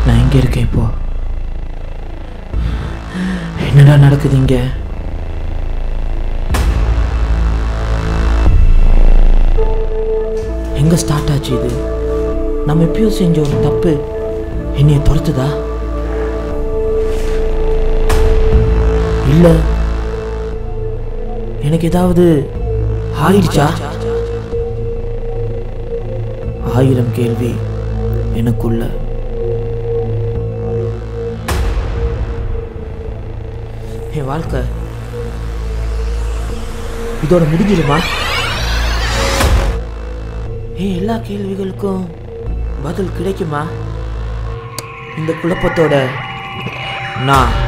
நான் எங்கே இருக்கேன் இப்போ என்னடா நடக்குது இங்க எங்க ஸ்டார்ட் ஆச்சு இது நம்ம எப்பயோ செஞ்ச ஒரு தப்பு என்னைய துரத்துதா இல்ல எனக்கு ஏதாவது ஆயிடுச்சா ஆயிரம் கேள்வி எனக்குள்ள என் வாழ்க்கை இதோட முடிஞ்சிடுமா ஏன் எல்லா கேள்விகளுக்கும் பதில் கிடைக்குமா இந்த குழப்பத்தோட நான்